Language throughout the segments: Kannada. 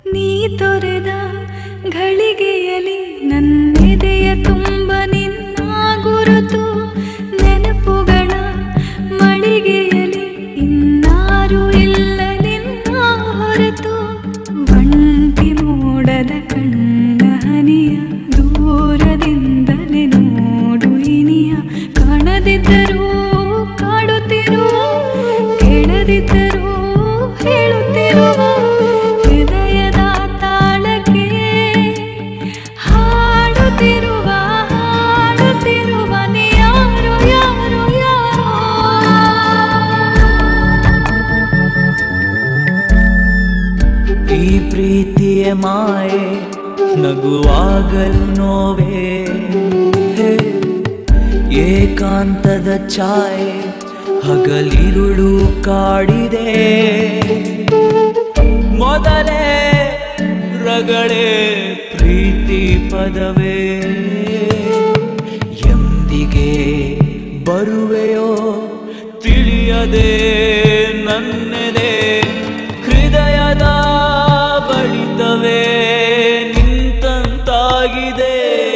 ನೀ ತೊರೆದ ಘಳಿಗೆಯಲಿ ನನ್ನೆದೆಯ ತುಂಬ ನಿನ್ನ ಗುರುತು ನೆನಪುಗಳ ಮಳಿಗೆಯಲಿ ಇನ್ನಾರು ಇಲ್ಲ ನಿನ್ನ ಹೊರತು ಒಂಟಿ ಮೋಡದ ಕಣ್ಣ ಹನಿಯ ದೂರದಿಂದಲೇ ನೋಡು ಇನಿಯ ಕಾಣದಿದ್ದರೂ ಕಾಡುತ್ತಿರುವ ಕೇಳದಿದ್ದರೂ ಹೇಳುತ್ತಿರುವ ಹೃದಯದ ತಾಳಕ್ಕೆ ಹಾಡುತ್ತಿರುವ ಹಾಡುತ್ತಿರುವ ನೀ ಯಾರು ಯಾರು ಯಾರೋ ಈ ಪ್ರೀತಿಯ ಮಾಯೆ ನಗುವಾಗಲು ನೋವೇ ಹೇ, ಏಕಾಂತದ ಛಾಯೆ ಹಗಲಿರುಳು ಕಾಡಿದೆ ಮೊದಲೇ ರಗಳೆ ಪ್ರೀತಿ ಪದವೇ ಎಂದಿಗೆ ಬರುವೆಯೋ ತಿಳಿಯದೆ ನನ್ನೆದೆ ಹೃದಯದ ಬಡಿತವೇ ನಿಂತಂತಾಗಿದೆ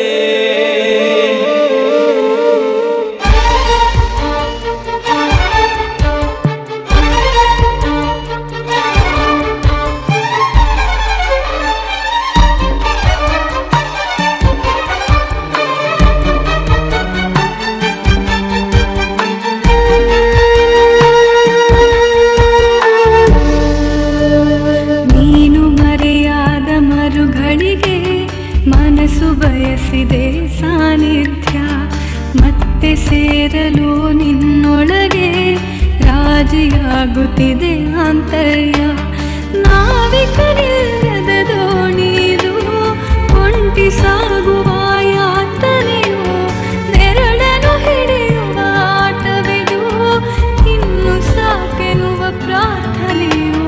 ನೀನು ಮರೆಯಾದ ಮರುಗಳಿಗೆ ಮನಸ್ಸು ಬಯಸಿದೆ ಸಾನ್ನಿಧ್ಯ ಮತ್ತೆ ಸೇರಲು ನಿನ್ನೊಳಗೆ ರಾಜಿಯಾಗುತ್ತಿದೆ ಆಂತರ್ಯ ನಾವಿಕರಿಲ್ಲದ ದೋಣಿದು ಒಂಟಿ ಸಾಗುವ ಯಾತನೆಯು ನೆರಳನ್ನು ಹಿಡಿಯುವ ಆಟವಿದು ಇನ್ನು ಸಾಕೆನ್ನುವ ಪ್ರಾರ್ಥನೆಯು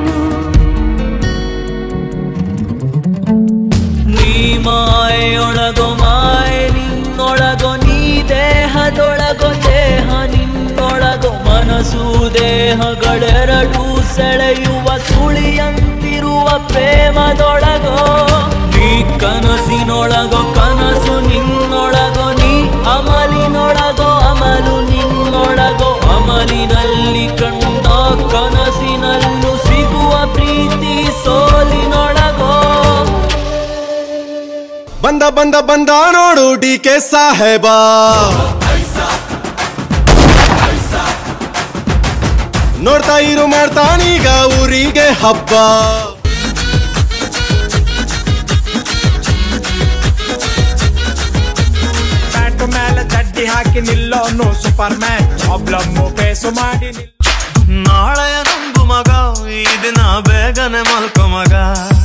ನೀ ಮಾಯೆಯೊಳಗೋ ಮಾಯೆ ನಿನ್ನೊಳಗೋ ನೀ ದೇಹದೊಳಗೋ ದೇಹ ನಿನ್ನೊಳಗೋ ಮನಸ್ಸು ದೇಹಗಳೆರಡೂ ಸೆಳೆಯುವ ಸುಳಿಯಂತಿರುವ ಪ್ರೇಮದೊಳಗೋ ನೀ ಕನಸಿನೊಳಗೋ ಕನಸು ನಿನ್ನೊಳಗೋ ನೀ ಅಮಲಿನೊಳಗೋ ಅಮಲು ನಿನ್ನೊಳಗೋ ಅಮಲಿನಲ್ಲಿ ಕಂಡ ಕನಸಿನಲ್ಲೂ ಸಿಗುವ ಪ್ರೀತಿ ಸೋಲಿನೊಳಗೋ ಬಂದ ಬಂದ ಬಂದ ನೋಡು ಡಿ ಕೆ ಸಾಹೇಬ ನೋಡ್ತಾ ಇರು ಮಾಡ್ತಾನೀಗ ಊರಿಗೆ ಹಬ್ಬ ಬ್ಯಾಟ್ ಮೇಲೆ ಚಡ್ಡಿ ಹಾಕಿ ನಿಲ್ಲೋನು ಸೂಪರ್ ಮ್ಯಾನ್ ಪ್ರಾಬ್ಲಮ್ ಫೇಸು ಮಾಡಿ ನಿಲ್ಲೋ ನಾಳೆಯ ನಂಬು ಮಗ ಈ ದಿನ ಬೇಗನೆ ಮಲ್ಕೊ ಮಗ